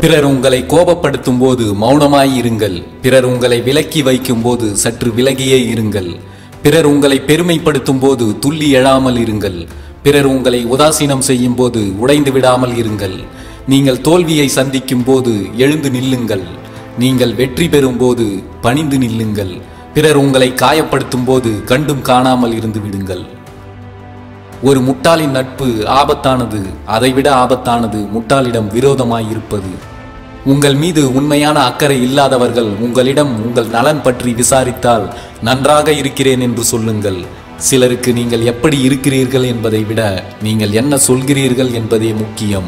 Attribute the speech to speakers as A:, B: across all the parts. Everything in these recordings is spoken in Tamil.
A: பிறர் உங்களை கோபப்படுத்தும் போது மௌனமாய் இருங்கள் பிறர் உங்களை விலக்கி வைக்கும் போது சற்று விலகியே இருங்கள் பிறர் உங்களை பெருமைப்படுத்தும் போது துள்ளி எழாமல் இருங்கள் பிறர் உங்களை உதாசீனம் செய்யும் போது உடைந்து விடாமல் இருங்கள் நீங்கள் தோல்வியை சந்திக்கும் போது எழுந்து நில்லுங்கள் நீங்கள் வெற்றி பெறும் போது பணிந்து நில்லுங்கள் பிறர் உங்களை காயப்படுத்தும் போது கண்டும் காணாமல் இருந்து விடுங்கள் ஒரு முட்டாளின் நட்பு ஆபத்தானது அதைவிட ஆபத்தானது முட்டாளிடம் விரோதமாய் இருப்பது உங்கள் மீது உண்மையான அக்கறை இல்லாதவர்கள் உங்களிடம் உங்கள் நலன் பற்றி விசாரித்தால் நன்றாக இருக்கிறேன் என்று சொல்லுங்கள் சிலருக்கு நீங்கள் எப்படி இருக்கிறீர்கள் என்பதை விட நீங்கள் என்ன சொல்கிறீர்கள் என்பதே முக்கியம்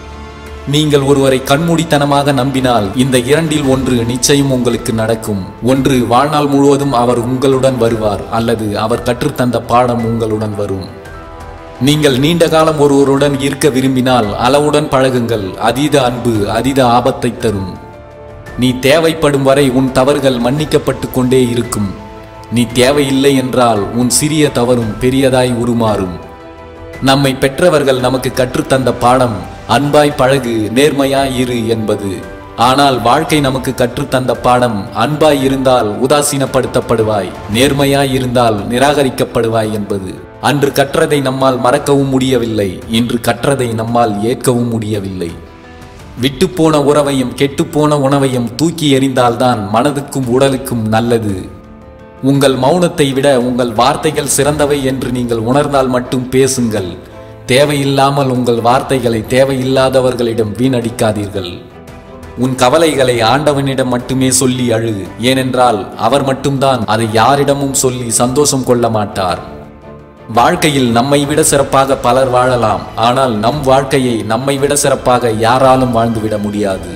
A: நீங்கள் ஒருவரை கண்மூடித்தனமாக நம்பினால் இந்த இரண்டில் ஒன்று நிச்சயம் உங்களுக்கு நடக்கும் ஒன்று வாழ்நாள் முழுவதும் அவர் உங்களுடன் வருவார் அல்லது அவர் கற்றுத்தந்த பாடம் உங்களுடன் வரும் நீங்கள் நீண்ட காலம் ஒருவருடன் இருக்க விரும்பினால் அளவுடன் பழகுங்கள் அதீத அன்பு அதீத ஆபத்தை தரும் நீ தேவைப்படும் வரை உன் தவறுகள் மன்னிக்கப்பட்டு கொண்டே இருக்கும் நீ தேவையில்லை என்றால் உன் சிறிய தவறும் பெரியதாய் உருமாறும் நம்மை பெற்றவர்கள் நமக்கு கற்றுத்தந்த பாடம் அன்பாய் பழகு நேர்மையாய் இரு என்பது ஆனால் வாழ்க்கை நமக்கு கற்றுத்தந்த பாடம் அன்பாய் இருந்தால் உதாசீனப்படுத்தப்படுவாய் நேர்மையாய் இருந்தால் நிராகரிக்கப்படுவாய் என்பது அன்று கற்றதை நம்மால் மறக்கவும் முடியவில்லை இன்று கற்றதை நம்மால் ஏற்கவும் முடியவில்லை விட்டுப்போன உறவையும் கெட்டுப்போன உணவையும் தூக்கி எறிந்தால்தான் மனதுக்கும் உடலுக்கும் நல்லது உங்கள் மௌனத்தை விட உங்கள் வார்த்தைகள் சிறந்தவை என்று நீங்கள் உணர்ந்தால் மட்டும் பேசுங்கள் தேவையில்லாமல் உங்கள் வார்த்தைகளை தேவையில்லாதவர்களிடம் வீணடிக்காதீர்கள் உன் கவலைகளை ஆண்டவனிடம் மட்டுமே சொல்லி அழு ஏனென்றால் அவர் மட்டும்தான் அதை யாரிடமும் சொல்லி சந்தோஷம் கொள்ள மாட்டார் வாழ்க்கையில் நம்மை விட சிறப்பாக பலர் வாழலாம் ஆனால் நம் வாழ்க்கையை நம்மை விட சிறப்பாக யாராலும் வாழ்ந்துவிட முடியாது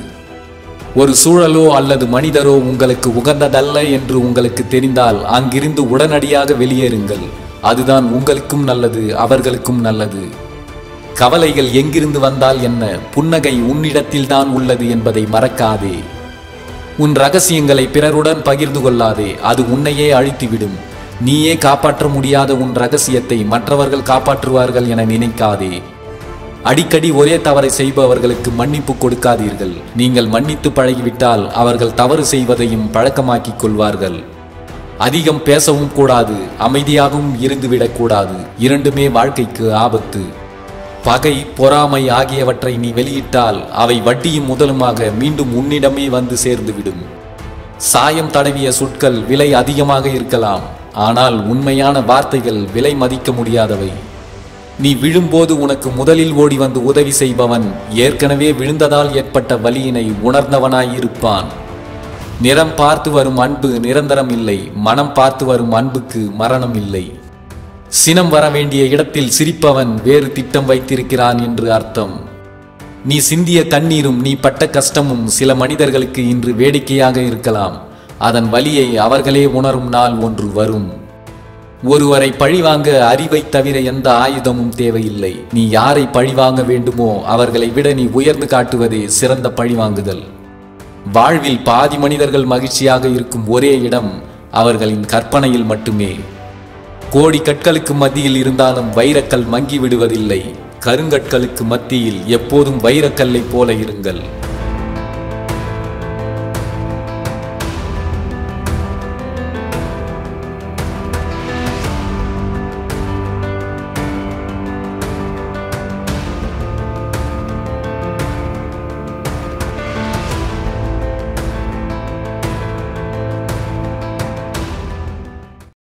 A: ஒரு சூழலோ அல்லது மனிதரோ உங்களுக்கு உகந்ததல்ல என்று உங்களுக்கு தெரிந்தால் அங்கிருந்து உடனடியாக வெளியேறுங்கள் அதுதான் உங்களுக்கும் நல்லது அவர்களுக்கும் நல்லது கவலைகள் எங்கிருந்து வந்தால் என்ன புன்னகை உன்னிடத்தில்தான் உள்ளது என்பதை மறக்காதே உன் ரகசியங்களை பிறருடன் பகிர்ந்து கொள்ளாதே அது உன்னையே அழித்துவிடும் நீயே காப்பாற்ற முடியாத உன் ரகசியத்தை மற்றவர்கள் காப்பாற்றுவார்கள் என நினைக்காதே அடிக்கடி ஒரே தவறை செய்பவர்களுக்கு மன்னிப்பு கொடுக்காதீர்கள் நீங்கள் மன்னித்து பழகிவிட்டால் அவர்கள் தவறு செய்வதையும் பழக்கமாக்கிக் கொள்வார்கள் அதிகம் பேசவும் கூடாது அமைதியாகவும் இருந்துவிடக் கூடாது இரண்டுமே வாழ்க்கைக்கு ஆபத்து பகை பொறாமை ஆகியவற்றை நீ வெளியிட்டால் அவை வட்டியும் முதலுமாக மீண்டும் உன்னிடமே வந்து சேர்ந்துவிடும் சாயம் தடவிய சொற்கள் விலை அதிகமாக இருக்கலாம் ஆனால் உண்மையான வார்த்தைகள் விலை மதிக்க முடியாதவை நீ விழும்போது உனக்கு முதலில் ஓடி வந்து உதவி செய்பவன் ஏற்கனவே விழுந்ததால் ஏற்பட்ட வலியினை உணர்ந்தவனாய் இருப்பான் நிறம் பார்த்து வரும் அன்பு நிரந்தரம் இல்லை மனம் பார்த்து வரும் அன்புக்கு மரணம் இல்லை சினம் வர வேண்டிய இடத்தில் சிரிப்பவன் வேறு திட்டம் வைத்திருக்கிறான் என்று அர்த்தம் நீ சிந்திய கண்ணீரும் நீ பட்ட கஷ்டமும் சில மனிதர்களுக்கு இன்று வேடிக்கையாக இருக்கலாம் அதன் வலியை அவர்களே உணரும் நாள் ஒன்று வரும் ஒருவரை பழிவாங்க அறிவை தவிர எந்த ஆயுதமும் தேவையில்லை நீ யாரை பழிவாங்க வேண்டுமோ அவர்களை விட நீ உயர்ந்து காட்டுவதே சிறந்த பழிவாங்குதல் வாழ்வில் பாதி மனிதர்கள் மகிழ்ச்சியாக இருக்கும் ஒரே இடம் அவர்களின் கற்பனையில் மட்டுமே கோடி கற்களுக்கு மத்தியில் இருந்தாலும் வைரக்கல் மங்கி விடுவதில்லை கருங்கற்களுக்கு மத்தியில் எப்போதும் வைரக்கல்லை போல இருங்கள்